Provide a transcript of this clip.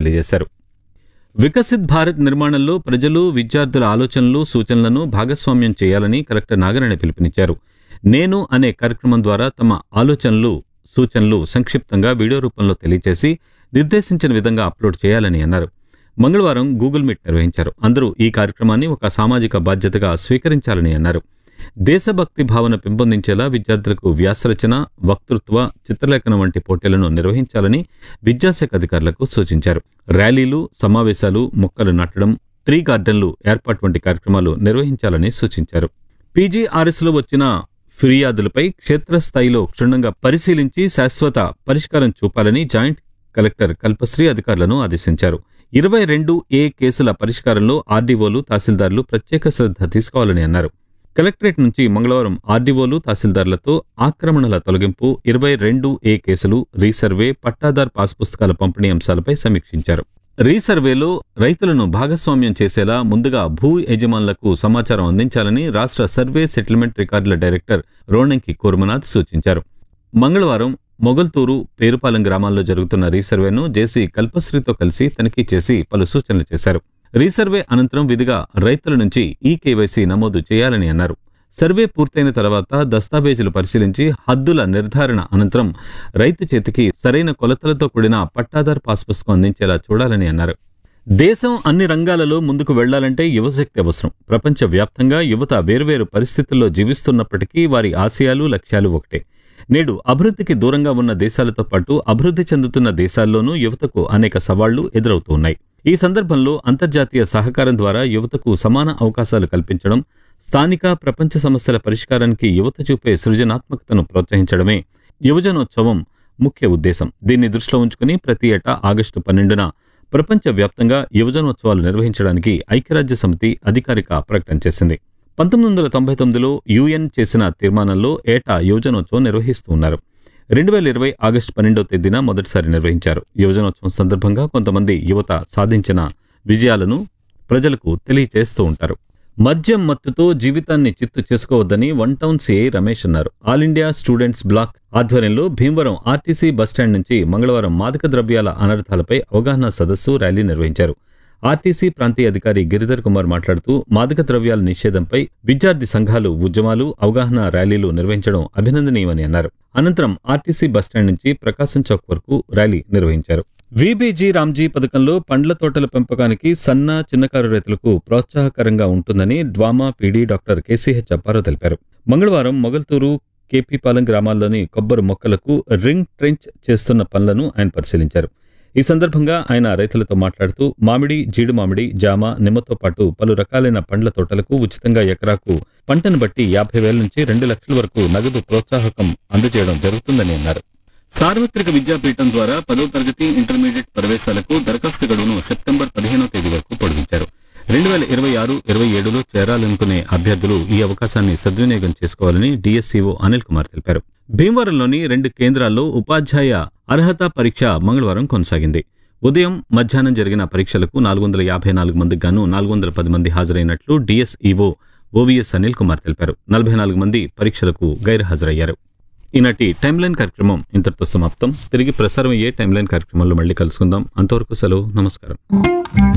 తెలియజేశారు వికసిత్ భారత్ నిర్మాణంలో ప్రజలు విద్యార్థుల ఆలోచనలు సూచనలను భాగస్వామ్యం చేయాలని కలెక్టర్ నాగరాణి పిలుపునిచ్చారు నేను అనే కార్యక్రమం ద్వారా తమ ఆలోచనలు సూచనలు సంక్షిప్తంగా వీడియో రూపంలో తెలియజేసి నిర్దేశించిన విధంగా అప్లోడ్ చేయాలని అన్నారు మంగళవారం గూగుల్ మీట్ నిర్వహించారు అందరూ ఈ కార్యక్రమాన్ని ఒక సామాజిక బాధ్యతగా స్వీకరించాలని అన్నారు దేశభక్తి భావన పెంపొందించేలా విద్యార్థులకు వ్యాసరచన వక్తృత్వ చిత్రలేఖనం వంటి పోటీలను నిర్వహించాలని విద్యాశాఖ అధికారులకు సూచించారు ర్యాలీలు సమావేశాలు మొక్కలు నాటడం ట్రీ గార్డెన్లు ఏర్పాటు వంటి కార్యక్రమాలు నిర్వహించాలని సూచించారు పీజీఆర్ఎస్లో వచ్చిన ఫిర్యాదులపై క్షేత్రస్థాయిలో క్షుణ్ణంగా పరిశీలించి శాశ్వత పరిష్కారం చూపాలని జాయింట్ కలెక్టర్ కల్పశ్రీ అధికారులను ఆదేశించారు ఇరవై రెండు ఏ కేసుల పరిష్కారంలో ఆర్డీఓలు తహసీల్దార్లు ప్రత్యేక శ్రద్ధ తీసుకోవాలని అన్నారు కలెక్టరేట్ నుంచి మంగళవారం ఆర్డీఓలు తహసీల్దార్లతో ఆక్రమణల తొలగింపు ఇరవై రెండు ఏ కేసులు రీసర్వే పట్టాదార్ పాస్ పుస్తకాల పంపిణీ అంశాలపై సమీక్షించారు రీసర్వేలో రైతులను భాగస్వామ్యం చేసేలా ముందుగా భూ యజమానులకు సమాచారం అందించాలని రాష్ట్ర సర్వే సెటిల్మెంట్ రికార్డుల డైరెక్టర్ రోణంకి కూర్మనాథ్ సూచించారు మంగళవారం మొగల్తూరు పేరుపాలెం గ్రామాల్లో జరుగుతున్న రీసర్వేను జేసీ కల్పశ్రీతో కలిసి తనిఖీ చేసి పలు సూచనలు చేశారు రీసర్వే అనంతరం విధిగా రైతుల నుంచి ఈ కేవైసీ నమోదు చేయాలని అన్నారు సర్వే పూర్తయిన తర్వాత దస్తావేజులు పరిశీలించి హద్దుల నిర్ధారణ అనంతరం రైతు చేతికి సరైన కొలతలతో కూడిన పట్టాదార్ పాస్ పుస్తకం అందించేలా చూడాలని అన్నారు దేశం అన్ని రంగాలలో ముందుకు వెళ్లాలంటే యువశక్తి అవసరం ప్రపంచ వ్యాప్తంగా యువత వేర్వేరు పరిస్థితుల్లో జీవిస్తున్నప్పటికీ వారి ఆశయాలు లక్ష్యాలు ఒకటే నేడు అభివృద్ధికి దూరంగా ఉన్న దేశాలతో పాటు అభివృద్ధి చెందుతున్న దేశాల్లోనూ యువతకు అనేక సవాళ్లు ఎదురవుతూ ఉన్నాయి ఈ సందర్భంలో అంతర్జాతీయ సహకారం ద్వారా యువతకు సమాన అవకాశాలు కల్పించడం స్థానిక ప్రపంచ సమస్యల పరిష్కారానికి యువత చూపే సృజనాత్మకతను ప్రోత్సహించడమే యువజనోత్సవం ముఖ్య ఉద్దేశం దీన్ని దృష్టిలో ఉంచుకుని ప్రతి ఏటా ఆగస్టు పన్నెండున ప్రపంచ వ్యాప్తంగా యువజనోత్సవాలు నిర్వహించడానికి ఐక్యరాజ్య సమితి అధికారిక ప్రకటన చేసింది పంతొమ్మిది వందల తొంభై తొమ్మిదిలో యుఎన్ చేసిన తీర్మానంలో ఏటా యువజనోత్సవం నిర్వహిస్తూ ఉన్నారు రెండు వేల ఇరవై ఆగస్టు పన్నెండవ తేదీన మొదటిసారి నిర్వహించారు యువజనోత్సవం సందర్భంగా కొంతమంది యువత సాధించిన విజయాలను ప్రజలకు తెలియచేస్తూ ఉంటారు మద్యం మత్తుతో జీవితాన్ని చిత్తు చేసుకోవద్దని వన్ టౌన్ సిఐ రమేష్ అన్నారు ఆల్ ఇండియా స్టూడెంట్స్ బ్లాక్ ఆధ్వర్యంలో భీమవరం ఆర్టీసీ బస్టాండ్ నుంచి మంగళవారం మాదక ద్రవ్యాల అనర్థాలపై అవగాహన సదస్సు ర్యాలీ నిర్వహించారు ఆర్టీసీ ప్రాంతీయ అధికారి గిరిధర్ కుమార్ మాట్లాడుతూ మాదక ద్రవ్యాల నిషేధంపై విద్యార్థి సంఘాలు ఉద్యమాలు అవగాహన ర్యాలీలు నిర్వహించడం అభినందనీయమని అన్నారు అనంతరం ఆర్టీసీ బస్టాండ్ నుంచి ప్రకాశం చౌక్ వరకు ర్యాలీ నిర్వహించారు విబీజీ రామ్జీ పథకంలో పండ్ల తోటల పెంపకానికి సన్న చిన్నకారు రైతులకు ప్రోత్సాహకరంగా ఉంటుందని DWAMA PD doctor KCH Apparao తెలిపారు మంగళవారం మొగల్తూరు కేపీపాలెం గ్రామాల్లోని కొబ్బరి మొక్కలకు రింగ్ ట్రెంచ్ చేస్తున్న పనులను ఆయన పరిశీలించారు ఈ సందర్భంగా ఆయన రైతులతో మాట్లాడుతూ మామిడి జీడి మామిడి జామ నిమ్మతో పాటు పలు రకాలైన పండ్ల తోటలకు ఉచితంగా ఎకరాకు పంటను బట్టి యాభై వేల నుంచి రెండు లక్షల వరకు నగదు ప్రోత్సాహకం అందజేయడం జరుగుతుందని అన్నారు సార్వత్రిక విద్యాపీఠం ద్వారా పదో తరగతి ఇంటర్మీడియట్ ప్రవేశాలకు దరఖాస్తు గడువును సెప్టెంబర్ పదిహేనో తేదీ వరకు పొడిగించారు రెండు వేల ఇరవై ఆరు ఇరవై ఏడులో చేరాలనుకునే అభ్యర్థులు ఈ అవకాశాన్ని సద్వినియోగం చేసుకోవాలని డిఎస్సీఓ అనిల్ కుమార్ తెలిపారు భీమవరంలోని రెండు కేంద్రాల్లో ఉపాధ్యాయ అర్హత పరీక్ష మంగళవారం కొనసాగింది ఉదయం మధ్యాహ్నం జరిగిన పరీక్షలకు నాలుగు వందల యాభై నాలుగు మందికి గాను నాలుగు వందల పది మంది హాజరైనట్లు డిఎస్ఈఓ ఓవీఎస్ అనిల్ కుమార్ తెలిపారు నలభై నాలుగు మంది పరీక్షలకు గైర్హాజరయ్యారు ఈనాటి టైమ్ లైన్ కార్యక్రమం ఇంతటితో సమాప్తం తిరిగి ప్రసారం అయ్యే టైమ్ లైన్ కార్యక్రమంలో మళ్ళీ కలుసుకుందాం అంతవరకు సెలవు నమస్కారం